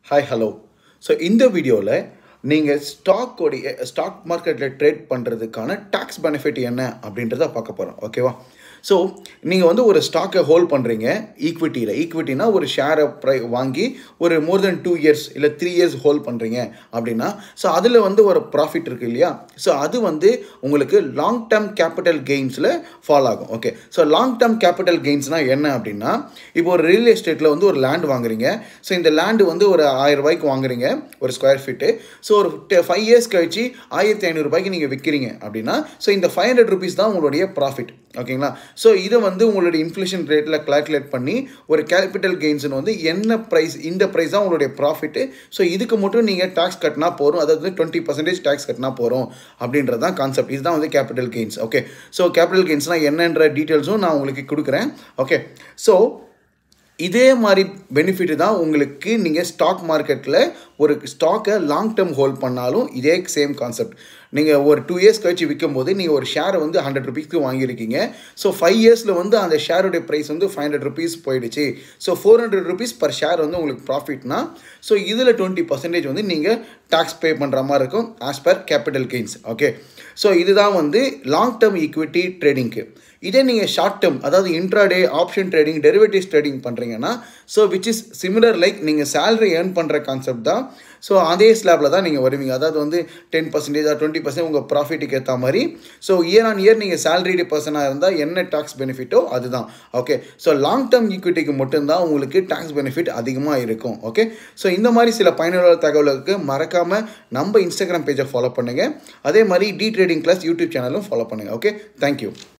hi hello so இந்த வீடியோவில் நீங்கள் ஸ்டாக்கோடைய ஸ்டாக் மார்க்கெட்டில் ட்ரேட் பண்ணுறதுக்கான டேக்ஸ் பெனிஃபிட் என்ன அப்படின்றத பார்க்க போகிறோம் ஓகேவா ஸோ நீங்கள் வந்து ஒரு ஸ்டாக்கை ஹோல்ட் பண்ணுறீங்க ஈக்விட்டியில் ஈக்விட்டினா ஒரு ஷேரை ப்ரை வாங்கி ஒரு மோர் தென் டூ இயர்ஸ் இல்லை த்ரீ இயர்ஸ் ஹோல்ட் பண்ணுறீங்க அப்படின்னா ஸோ அதில் வந்து ஒரு ப்ராஃபிட் இருக்குது இல்லையா ஸோ அது வந்து உங்களுக்கு லாங் டேர்ம் கேபிட்டல் கெயின்ஸில் ஃபால் ஆகும் okay so long term capital கெயின்ஸ்னால் என்ன அப்படின்னா இப்போ ஒரு ரியல் எஸ்டேட்டில் வந்து ஒரு லேண்ட் வாங்குறீங்க ஸோ இந்த லேண்டு வந்து ஒரு ஆயிரம் ரூபாய்க்கு வாங்குறீங்க ஒரு ஸ்கொயர் ஃபீட்டு ஸோ ஒரு ஃபைவ் இயர்ஸ் கழிச்சு ஆயிரத்தி ஐநூறுரூபாய்க்கு நீங்கள் விற்கிறீங்க அப்படின்னா ஸோ இந்த ஃபைவ் ஹண்ட்ரட் ருபீஸ் தான் உங்களுடைய ப்ராஃபிட் ஓகேங்களா ஸோ இதை வந்து உங்களுடைய இன்ஃப்ளேஷன் ரேட்டில் கால்குலேட் பண்ணி ஒரு கேபிட்டல் கெயின்ஸ்னு வந்து என்ன ப்ரைஸ் இந்த ப்ரைஸ் தான் உங்களுடைய ப்ராஃபிட்டு ஸோ இதுக்கு மட்டும் நீங்கள் டேக்ஸ் கட்டினா போகிறோம் அதாவது டுவெண்ட்டி பர்சன்டேஜ் டேக்ஸ் கட்டினா போகிறோம் அப்படின்றது தான் கான்செப்ட் இதுதான் வந்து capital gains okay so capital கெயின்ஸ்னால் என்னன்ற டீட்டெயில்ஸும் நான் உங்களுக்கு கொடுக்குறேன் ஓகே ஸோ இதே மாதிரி பெனிஃபிட் தான் உங்களுக்கு நீங்கள் ஸ்டாக் மார்க்கெட்டில் ஒரு ஸ்டாக்கை லாங் டேர்ம் ஹோல்ட் பண்ணாலும் இதே சேம் கான்செப்ட் நீங்கள் ஒரு டூ இயர்ஸ் கழிச்சு விற்கும் போது நீங்கள் ஒரு ஷேரை வந்து ஹண்ட்ரட் ருபீஸ்க்கு வாங்கியிருக்கீங்க ஸோ ஃபைவ் இயர்ஸில் வந்து அந்த ஷேருடைய ப்ரைஸ் வந்து ஃபைவ் ஹண்ட்ரட் ருபீஸ் போயிடுச்சு so four hundred rupees per share வந்து உங்களுக்கு ப்ராஃபிட்னா ஸோ இதில் டுவெண்ட்டி பர்சன்டேஜ் வந்து நீங்கள் டேக்ஸ் பே பண்ணுற மாதிரி இருக்கும் as per capital gains okay so இதுதான் வந்து லாங் டேர்ம் ஈக்விட்டி ட்ரேடிங்க்கு இதே நீங்கள் ஷார்ட் டேர்ம் அதாவது intraday option trading derivatives trading பண்ணுறீங்கன்னா so which is similar like நீங்கள் சேலரி ஏர்ன் பண்ணுற கான்செப்ட் தான் ஸோ அதே ஸ்லாபில் தான் நீங்கள் வருவீங்க அதாவது வந்து டென் பர்சன்டேஜ் டுவெண்ட்டி பர்சன்ட் உங்கள் ப்ராஃபிட்டுக்கு ஏற்ற மாதிரி ஸோ இயர் ஆன் இயர் நீங்கள் சேலரிடு பர்சனாக இருந்தால் என்ன டேக்ஸ் பெனிஃபிட்டோ அதுதான் ஓகே ஸோ லாங் டேர்ம் ஈக்விட்டிக்கு மட்டும்தான் உங்களுக்கு டேக்ஸ் பெனிஃபிட் அதிகமாக இருக்கும் ஓகே ஸோ இந்த மாதிரி சில பயனுள்ள தகவலுக்கு மறக்காமல் நம்ம இன்ஸ்டாகிராம் பேஜை ஃபாலோ பண்ணுங்கள் அதே மாதிரி டி ட்ரேடிங் கிளாஸ் யூடியூப் சேனலும் ஃபாலோ பண்ணுங்கள் ஓகே தேங்க்யூ